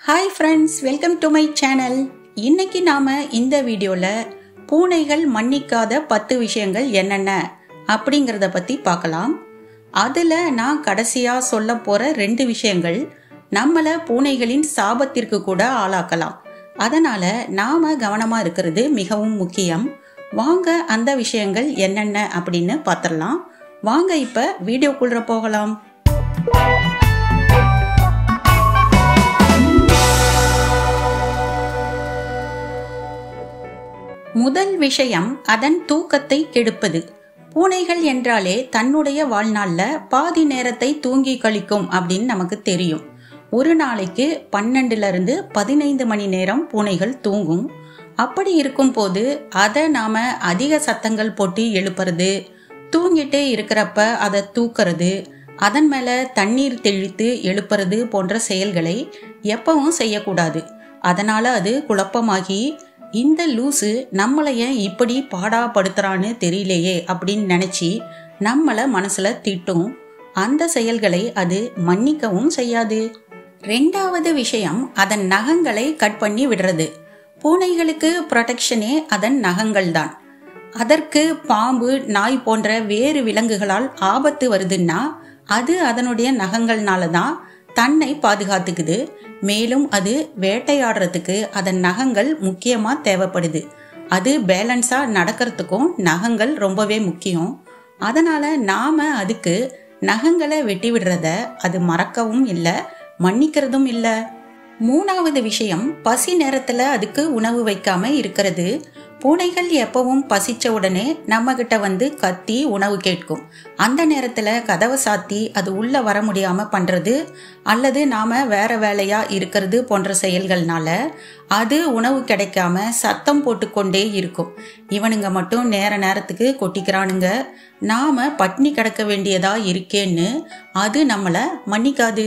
hi friends welcome to my channel இன்னைக்கு நாம இந்த வீடியோல பூனைகள் மன்னிக்காத பத்து விஷயங்கள் என்னென்ன அப்படிங்கிறத பத்தி பார்க்கலாம் அதுல நான் கடைசியா சொல்ல போற ரெண்டு விஷயங்கள் நம்மள பூனைகளின் சாபத்திற்கு கூட ஆளாக்கலாம் அதனால நாம கவனமா இருக்கிறது மிகவும் முக்கியம் வாங்க அந்த விஷயங்கள் என்னென்ன அப்படின்னு பார்த்துடலாம் வாங்க இப்ப வீடியோக்குள்ள போகலாம் முதல் விஷயம் அதன் தூக்கத்தை கெடுப்பது பூனைகள் என்றாலே தன்னுடைய வாழ்நாள்ல பாதி நேரத்தை தூங்கி கழிக்கும் அப்படின்னு நமக்கு தெரியும் ஒரு நாளைக்கு பன்னெண்டுல இருந்து பதினைந்து மணி நேரம் பூனைகள் தூங்கும் அப்படி இருக்கும்போது அதை நாம அதிக சத்தங்கள் போட்டு எழுப்புறது தூங்கிட்டே இருக்கிறப்ப அதை தூக்குறது அதன் மேல தண்ணீர் தெளித்து எழுப்புறது போன்ற செயல்களை எப்பவும் செய்யக்கூடாது அதனால அது குழப்பமாகி இந்த லூசு நம்மளை ஏன் இப்படி பாடாப்படுத்துறான்னு தெரியலையே அப்படின்னு நினைச்சி நம்மள மனசுல திட்டும் அந்த செயல்களை அது மன்னிக்கவும் செய்யாது ரெண்டாவது விஷயம் அதன் நகங்களை கட் பண்ணி விடுறது பூனைகளுக்கு ப்ரொடெக்ஷனே அதன் நகங்கள் தான் அதற்கு பாம்பு நாய் போன்ற வேறு விலங்குகளால் ஆபத்து வருதுன்னா அது அதனுடைய நகங்கள்னால தான் தன்னை பாதுகாத்துக்குது மேலும் அது வேட்டையாடுறதுக்கு அதன் நகங்கள் முக்கியமா தேவைப்படுது அது பேலன்ஸா நடக்கிறதுக்கும் நகங்கள் ரொம்பவே முக்கியம் அதனால நாம அதுக்கு நகங்களை வெட்டி விடுறத அது மறக்கவும் இல்லை மன்னிக்கிறதும் இல்லை மூணாவது விஷயம் பசி நேரத்துல அதுக்கு உணவு வைக்காம இருக்கிறது பூனைகள் எப்பவும் பசிச்ச உடனே நம்ம கிட்ட வந்து கத்தி உணவு கேட்கும் அந்த நேரத்துல கதவை சாத்தி அது உள்ள வர முடியாம பண்றது அல்லது நாம வேற வேலையா இருக்கிறது போன்ற செயல்கள்னால அது உணவு கிடைக்காம சத்தம் போட்டுக்கொண்டே இருக்கும் இவனுங்க மட்டும் நேர நேரத்துக்கு கொட்டிக்கிறானுங்க நாம பட்னி கிடக்க வேண்டியதா இருக்கேன்னு அது நம்மளை மன்னிக்காது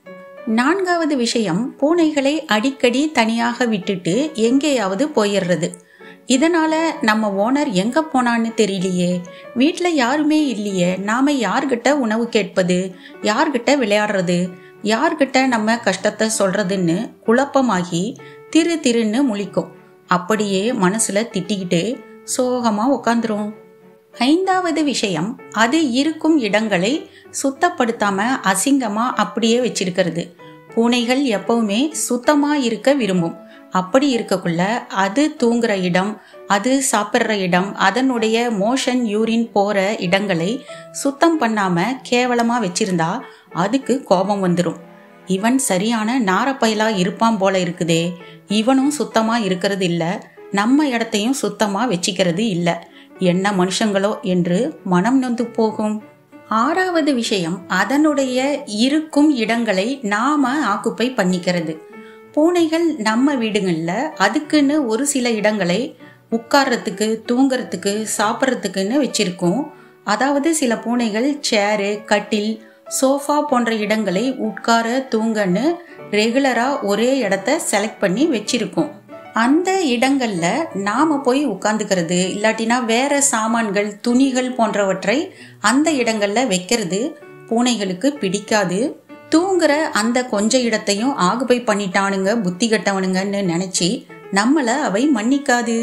நான்காவது விஷயம் பூனைகளை அடிக்கடி தனியாக விட்டுட்டு எங்கேயாவது போயிடுறது இதனால நம்ம ஓனர் எங்க போனான்னு தெரியலையே வீட்ல யாருமே இல்லையே நாம யார்கிட்ட உணவு கேட்பது யார்கிட்ட விளையாடுறது யார்கிட்ட நம்ம கஷ்டத்தை சொல்றதுன்னு குழப்பமாகி திரு திருன்னு முழிக்கும் அப்படியே மனசுல திட்டிக்கிட்டு சோகமா உக்காந்துரும் ஐந்தாவது விஷயம் அது இருக்கும் இடங்களை சுத்தப்படுத்தாம அசிங்கமா அப்படியே வச்சிருக்கிறது பூனைகள் எப்பவுமே சுத்தமா இருக்க விரும்பும் அப்படி இருக்கக்குள்ள அது தூங்குற இடம் அது சாப்பிட்ற இடம் அதனுடைய மோஷன் யூரின் போற இடங்களை சுத்தம் பண்ணாம கேவலமா வச்சிருந்தா அதுக்கு கோபம் வந்துடும் இவன் சரியான நாரப்பயலா இருப்பான் போல இருக்குதே இவனும் சுத்தமா இருக்கிறது இல்ல நம்ம இடத்தையும் சுத்தமா வச்சுக்கிறது இல்ல என்ன மனுஷங்களோ என்று மனம் நொந்து போகும் ஆறாவது விஷயம் அதனுடைய இருக்கும் இடங்களை நாம ஆக்குப்பை பண்ணிக்கிறது பூனைகள் நம்ம வீடுகளில் அதுக்குன்னு ஒரு சில இடங்களை உட்கார்றதுக்கு தூங்குறதுக்கு சாப்பிட்றதுக்குன்னு வச்சிருக்கோம் அதாவது சில பூனைகள் சேரு கட்டில் சோஃபா போன்ற இடங்களை உட்கார தூங்கன்னு ரெகுலரா ஒரே இடத்த செலக்ட் பண்ணி வச்சிருக்கோம் அந்த இடங்கள்ல நாம போய் உட்காந்துக்கிறது இல்லாட்டினா வேற சாமான்கள் துணிகள் போன்றவற்றை அந்த இடங்கள்ல வைக்கிறது பூனைகளுக்கு பிடிக்காது தூங்குற அந்த கொஞ்ச இடத்தையும் ஆகுபை பண்ணிட்டானுங்க புத்தி கட்டவனுங்கன்னு நினைச்சு நம்மள அவை மன்னிக்காது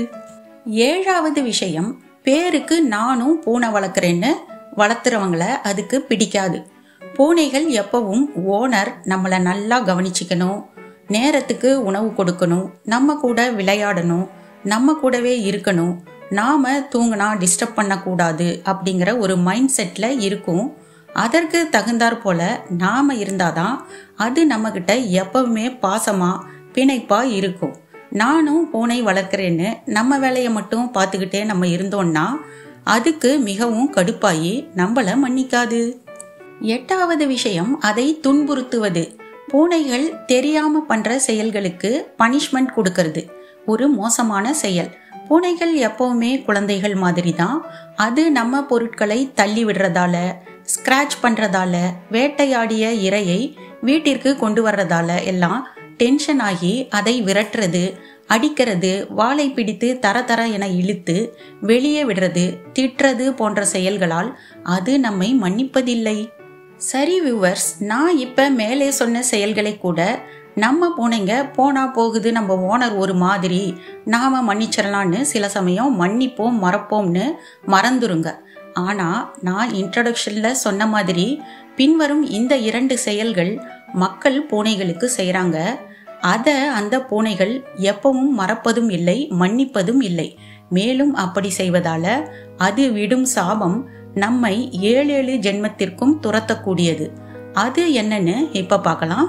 ஏழாவது விஷயம் பேருக்கு நானும் பூனை வளர்க்குறேன்னு வளர்த்துறவங்கள அதுக்கு பிடிக்காது பூனைகள் எப்பவும் ஓனர் நம்மளை நல்லா கவனிச்சுக்கணும் நேரத்துக்கு உணவு கொடுக்கணும் நம்ம கூட விளையாடணும் நம்ம கூடவே இருக்கணும் நாம தூங்கினா டிஸ்டர்ப் பண்ணக்கூடாது அப்படிங்கிற ஒரு மைண்ட் செட்ல இருக்கும் அதற்கு தகுந்தாற் போல நாம இருந்தாதான் அது நம்ம கிட்ட எப்பவுமே பாசமா பிணைப்பா இருக்கும் நானும் பூனை வளர்க்குறேன்னு நம்ம வேலையை மட்டும் பார்த்துக்கிட்டே நம்ம இருந்தோம்னா அதுக்கு மிகவும் கடுப்பாயி நம்மள மன்னிக்காது எட்டாவது விஷயம் அதை துன்புறுத்துவது பூனைகள் தெரியாம பண்ற செயல்களுக்கு பனிஷ்மெண்ட் கொடுக்கறது ஒரு மோசமான செயல் பூனைகள் எப்பவுமே குழந்தைகள் மாதிரி தான் அது நம்ம பொருட்களை தள்ளி விடுறதால ஸ்கிராச் பண்றதால வேட்டையாடிய இரையை வீட்டிற்கு கொண்டு வர்றதால எல்லாம் டென்ஷன் ஆகி அதை விரட்டுறது அடிக்கிறது வாளை பிடித்து தர தர என இழுத்து வெளியே விடுறது திட்டுறது போன்ற செயல்களால் அது நம்மை மன்னிப்பதில்லை சரி வியூவர்ஸ் நான் இப்ப மேலே சொன்ன செயல்களை கூட நம்ம பூனைங்க போனா போகுது நம்ம ஓனர் ஒரு மாதிரி நாம மன்னிச்சிடலான்னு சில சமயம் மன்னிப்போம் மறப்போம்னு மறந்துருங்க ஆனா நான் இன்ட்ரடக்ஷன்ல சொன்ன மாதிரி பின்வரும் இந்த இரண்டு செயல்கள் மக்கள் பூனைகளுக்கு செய்றாங்க அதை அந்த பூனைகள் எப்பவும் மறப்பதும் இல்லை மன்னிப்பதும் இல்லை மேலும் அப்படி செய்வதால அது விடும் சாபம் நம்மை ஏழேழு ஜென்மத்திற்கும் துரத்தக்கூடியது அது என்னன்னு இப்ப பார்க்கலாம்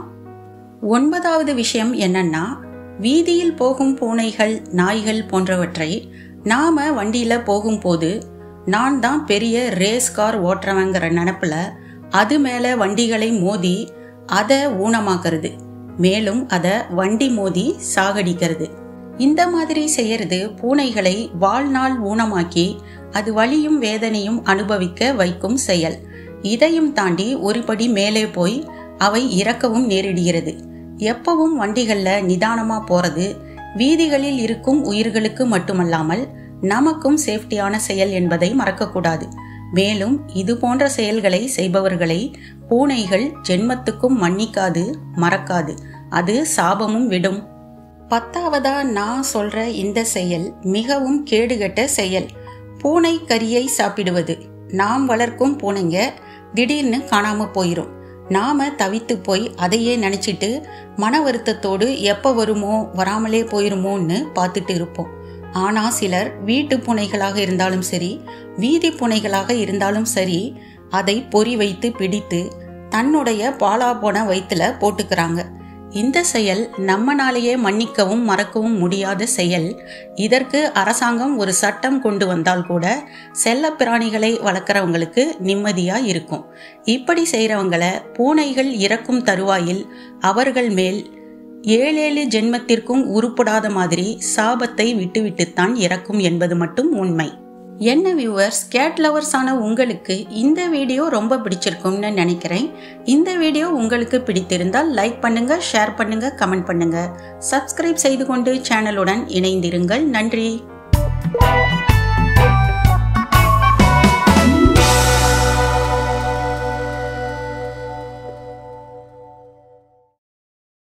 ஒன்பதாவது விஷயம் என்னன்னா வீதியில் போகும் பூனைகள் நாய்கள் போன்றவற்றை நாம வண்டியில போகும்போது நான் தான் பெரிய ரேஸ் கார் ஓட்டுறவங்கிற நினப்புல அது மேல வண்டிகளை மோதி அதை ஊனமாக்குறது மேலும் அதை வண்டி மோதி சாகடிக்கிறது இந்த மாதிரி செய்யறது பூனைகளை வாழ்நாள் ஊனமாக்கி அது வலியும் வேதனையும் அனுபவிக்க வைக்கும் செயல் இதையும் தாண்டி ஒருபடி மேலே போய் அவை இறக்கவும் நேரிடுகிறது எப்பவும் வண்டிகள்ல நிதானமா போறது வீதிகளில் இருக்கும் உயிர்களுக்கு மட்டுமல்லாமல் நமக்கும் சேஃப்டியான செயல் என்பதை மறக்கக்கூடாது மேலும் இது போன்ற செயல்களை செய்பவர்களை பூனைகள் ஜென்மத்துக்கும் மன்னிக்காது மறக்காது அது சாபமும் விடும் பத்தாவதா நான் சொல்ற இந்த செயல் மிகவும் கேடுகட்ட செயல் பூனை கறியை சாப்பிடுவது நாம் வளர்க்கும் பூனைங்க திடீர்னு காணாம போயிரும் நாம தவித்து போய் அதையே நினைச்சிட்டு மன வருத்தத்தோடு எப்ப வருமோ வராமலே போயிருமோன்னு பார்த்துட்டு இருப்போம் ஆனா சிலர் வீட்டு பூனைகளாக இருந்தாலும் சரி வீதி பூனைகளாக இருந்தாலும் சரி அதை பொறி வைத்து பிடித்து தன்னுடைய பாலா போன வயிற்றுல போட்டுக்கிறாங்க இந்த செயல் நம்மனாலேயே மன்னிக்கவும் மறக்கவும் முடியாத செயல் இதற்கு அரசாங்கம் ஒரு சட்டம் கொண்டு வந்தால் கூட செல்ல பிராணிகளை வளர்க்குறவங்களுக்கு நிம்மதியா இருக்கும் இப்படி செய்கிறவங்கள பூனைகள் இறக்கும் தருவாயில் அவர்கள் மேல் ஏழேழு ஜென்மத்திற்கும் உருப்படாத மாதிரி சாபத்தை விட்டுவிட்டுத்தான் இறக்கும் என்பது மட்டும் உண்மை என்ன வியூவர்ஸ் கேட் லவர்ஸான உங்களுக்கு இந்த வீடியோ ரொம்ப பிடிச்சிருக்கும்னு நினைக்கிறேன் இந்த வீடியோ உங்களுக்கு பிடித்திருந்தால் லைக் பண்ணுங்க ஷேர் பண்ணுங்க கமெண்ட் பண்ணுங்க சப்ஸ்கிரைப் செய்து கொண்டு சேனலுடன் இணைந்திருங்கள் நன்றி